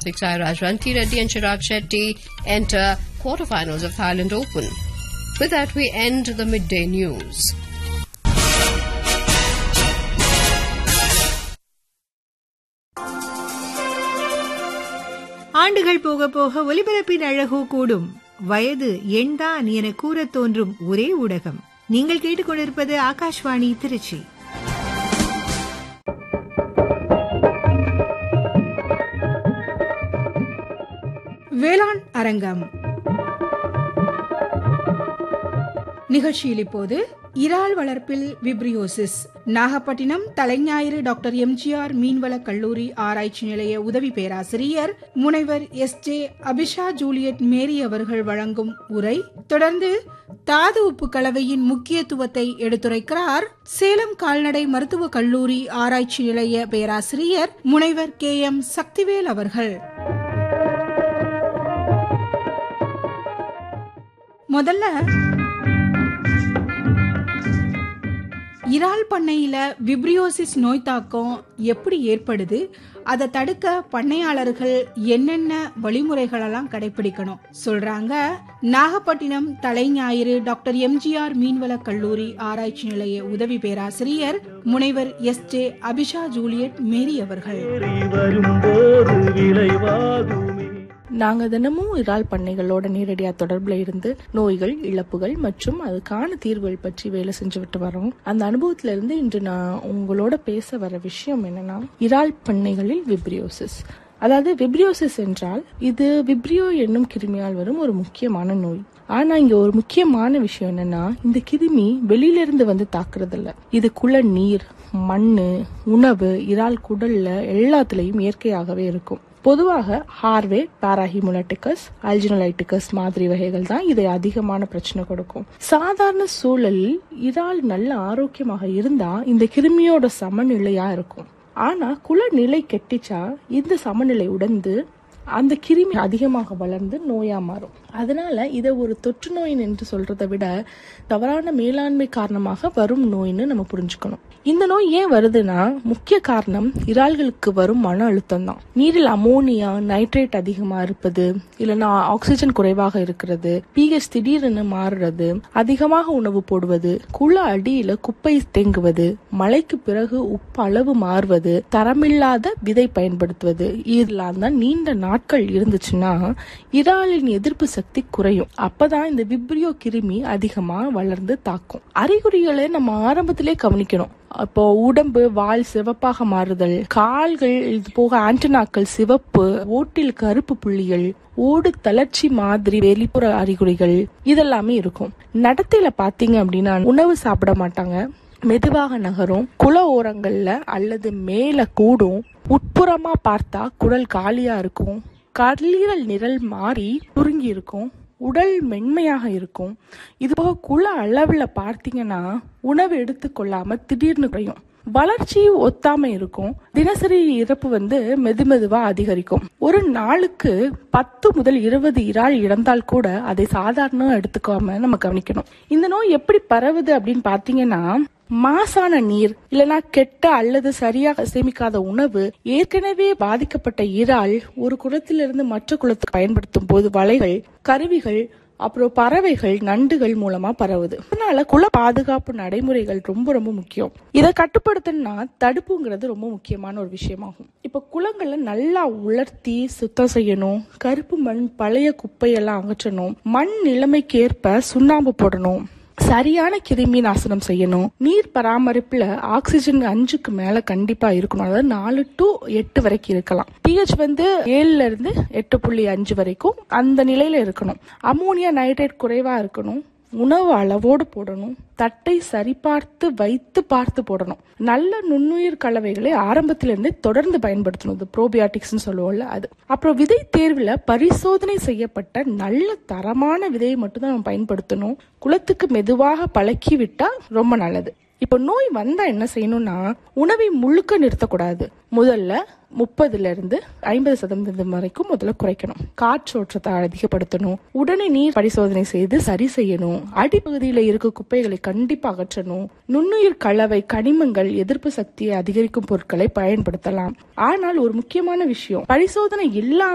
Satvik Sairaj, Ranki Reddy and Chirag Shetty enter quarterfinals of Thailand Open. With that, we end the midday news. ஆண்டுகள் போக போக ஒலிபரப்பின் அழகு கூடும் வயது எண்தான் என கூறத் தோன்றும் ஒரே ஊடகம் நீங்கள் கேட்டுக்கொண்டிருப்பது ஆகாஷ்வாணி திருச்சி வேளாண் அரங்கம் நிகழ்ச்சியில் இப்போது இறால் வளர்ப்பில் விப்ரியோசிஸ் நாகப்பட்டினம் தலைஞாயிறு டாக்டர் எம்ஜிஆர் மீன்வள கல்லூரி ஆராய்ச்சி நிலைய உதவி பேராசிரியர் முனைவர் S J Abisha Juliet Mary அவர்கள் வழங்கும் உரை தொடர்ந்து தாது உப்பு கலவையின் முக்கியத்துவத்தை எடுத்துரைக்கிறார் சேலம் கால்நடை மருத்துவக் கல்லூரி ஆராய்ச்சி நிலைய பேராசிரியர் முனைவர் கே எம் சக்திவேல் அவர்கள் முதல்ல இறால் பண்ணையில விப்ரியோசிஸ் நோய் தாக்கம் எப்படி ஏற்படுது அதை தடுக்க பண்ணையாளர்கள் என்னென்ன வழிமுறைகளெல்லாம் கடைபிடிக்கணும் சொல்றாங்க நாகப்பட்டினம் தலைஞாயிறு டாக்டர் எம்ஜிஆர் மீன்வள கல்லூரி ஆராய்ச்சி நிலைய உதவி பேராசிரியர் முனைவர் S J Abisha Juliet Mary அவர்கள் வரும்போது விளைவாகுமே நாங்க தினமும் இறால் பண்ணைகளோட நேரடியா தொடர்புல இருந்து நோய்கள் இழப்புகள் மற்றும் அதுக்கான தீர்வுகள் பற்றி வேலை செஞ்சுவிட்டு வரோம் அந்த அனுபவத்துல இருந்து இன்று நான் உங்களோட பேச வர விஷயம் என்னன்னா இறால் பண்ணைகளில் விப்ரியோசிஸ் அதாவது விப்ரியோசிஸ் என்றால் இது விப்ரியோ என்னும் கிருமியால் வரும் ஒரு முக்கியமான நோய் ஆனா இங்க ஒரு முக்கியமான விஷயம் என்னன்னா இந்த கிருமி வெளியில இருந்து வந்து தாக்குறது இல்ல இது குள நீர் மண்ணு உணவு இறால் குடல்ல எல்லாத்துலயும் இயற்கையாகவே இருக்கும் பொதுவாக ஹார்வே பாராஹிமுலட்டிகஸ் அல்ஜினலைட்டிகஸ் மாதிரி வகைகள் தான் இதை அதிகமான பிரச்சனை கொடுக்கும் சாதாரண சூழலில் இறால் நல்ல ஆரோக்கியமாக இருந்தா இந்த கிருமியோட சமநிலையா இருக்கும் ஆனா குலநிலை கெட்டிச்சா இந்த சமநிலை உடந்து அந்த கிருமி அதிகமாக வளர்ந்து நோயா மாறும் அதனால இதை ஒரு தொற்று நோய் என்று சொல்றதை விட தவறான மேலாண்மை காரணமாக வரும் நோய்னு நம்ம புரிஞ்சுக்கணும் இந்த நோய் ஏன் வருதுன்னா முக்கிய காரணம் இறால்களுக்கு வரும் மன அழுத்தம் தான் நீரில் அமோனியா நைட்ரேட் அதிகமா இருப்பது இல்லைன்னா ஆக்சிஜன் குறைவாக இருக்கிறது பிஹெச் திடீரென மாறுறது அதிகமாக உணவு போடுவது குள அடியில குப்பை தேங்குவது மழைக்கு பிறகு உப்பு அளவு மாறுவது தரமில்லாத விதை பயன்படுத்துவது இதெல்லாம் தான் நீண்ட நாட்கள் இருந்துச்சுன்னா இறாலின் எதிர்ப்பு சக்தி குறையும் அப்பதான் இந்த விப்ரியோ கிருமி அதிகமா வளர்ந்து தாக்கும் அறிகுறிகளை நம்ம ஆரம்பத்திலே கவனிக்கணும் இப்போ உடம்பு வால் சிவப்பாக மாறுதல் கால்கள் இது போக ஆண்டனாக்கள் சிவப்பு ஓட்டில் கருப்பு புள்ளிகள் ஓடு தளர்ச்சி மாதிரி வெளிப்புற அறிகுறிகள் இதெல்லாமே இருக்கும் நடத்தையில பாத்தீங்க அப்படின்னா உணவு சாப்பிட மாட்டாங்க மெதுவாக நகரும் குள ஓரங்கள்ல அல்லது மேல கூடும் உட்புறமா பார்த்தா குடல் காலியா இருக்கும் கல்லீரல் நிரல் மாறி சுருங்கி இருக்கும் உடல் மென்மையாக இருக்கும் இது போக குள அளவுல பார்த்தீங்கன்னா உணவு எடுத்துக்கொள்ளாம திடீர்னு குறையும் வளர்ச்சி ஒத்தாம இருக்கும் தினசரி இறப்பு வந்து மெதுமெதுவா அதிகரிக்கும் ஒரு நாளுக்கு பத்து முதல் இருபது இறால் இறந்தால் கூட அதை சாதாரண எடுத்துக்காம நம்ம கவனிக்கணும் இந்த நோய் எப்படி பரவுது அப்படின்னு பாத்தீங்கன்னா மாசான நீர் இல்லனா கெட்ட அல்லது சரியாக சேமிக்காத உணவு ஏற்கனவே பாதிக்கப்பட்ட இறால் ஒரு குளத்திலிருந்து மற்ற குளத்துக்கு பயன்படுத்தும் போது வலைகள் கருவிகள் அப்புறம் பறவைகள் நண்டுகள் மூலமா பரவுது அதனால குல பாதுகாப்பு நடைமுறைகள் ரொம்ப ரொம்ப முக்கியம் இதை கட்டுப்படுத்தணும்னா தடுப்புங்கிறது ரொம்ப முக்கியமான ஒரு விஷயமாகும் இப்ப குளங்களை நல்லா உலர்த்தி சுத்தம் செய்யணும் கருப்பு மண் பழைய குப்பையெல்லாம் அகற்றணும் மண் நிலைமைக்கு ஏற்ப சுண்ணாம்பு போடணும் சரியான கிருமி நாசனம் செய்யணும் நீர் பராமரிப்புல ஆக்சிஜன் அஞ்சுக்கு மேல கண்டிப்பா இருக்கணும் அதாவது நாலு டு எட்டு வரைக்கும் இருக்கலாம் பிஹெச் வந்து ஏழுல இருந்து எட்டு புள்ளி அஞ்சு வரைக்கும் அந்த நிலையில இருக்கணும் அமோனியா நைட்ரேட் குறைவா இருக்கணும் உணவு அளவோடு போடணும் தட்டை சரிபார்த்து வைத்து பார்த்து போடணும் நல்ல நுண்ணுயிர் கலவைகளை ஆரம்பத்திலிருந்தே தொடர்ந்து பயன்படுத்தணும் இது ப்ரோபியாட்டிக்ஸ் சொல்லுவோம்ல அது அப்புறம் விதை தேர்வுல பரிசோதனை செய்யப்பட்ட நல்ல தரமான விதையை மட்டும் தான் நம்ம பயன்படுத்தணும் குளத்துக்கு மெதுவாக பழக்கி விட்டா ரொம்ப நல்லது இப்போ நோய் வந்தா என்ன செய்யணும்னா உணவை முழுக்க நிறுத்தக்கூடாது முதல்ல முப்பதுல இருந்து ஐம்பது சதவீதம் வரைக்கும் முதல்ல குறைக்கணும் காற்றோட்டத்தை அதிகப்படுத்தணும் உடனே நீர் பரிசோதனை செய்து சரி செய்யணும் அடிப்பகுதியில இருக்க குப்பைகளை கண்டிப்பா அகற்றணும் நுண்ணுயிர் கலவை கனிமங்கள் எதிர்ப்பு சக்தியை அதிகரிக்கும் பொருட்களை பயன்படுத்தலாம் ஆனால் ஒரு முக்கியமான விஷயம் பரிசோதனை இல்லாம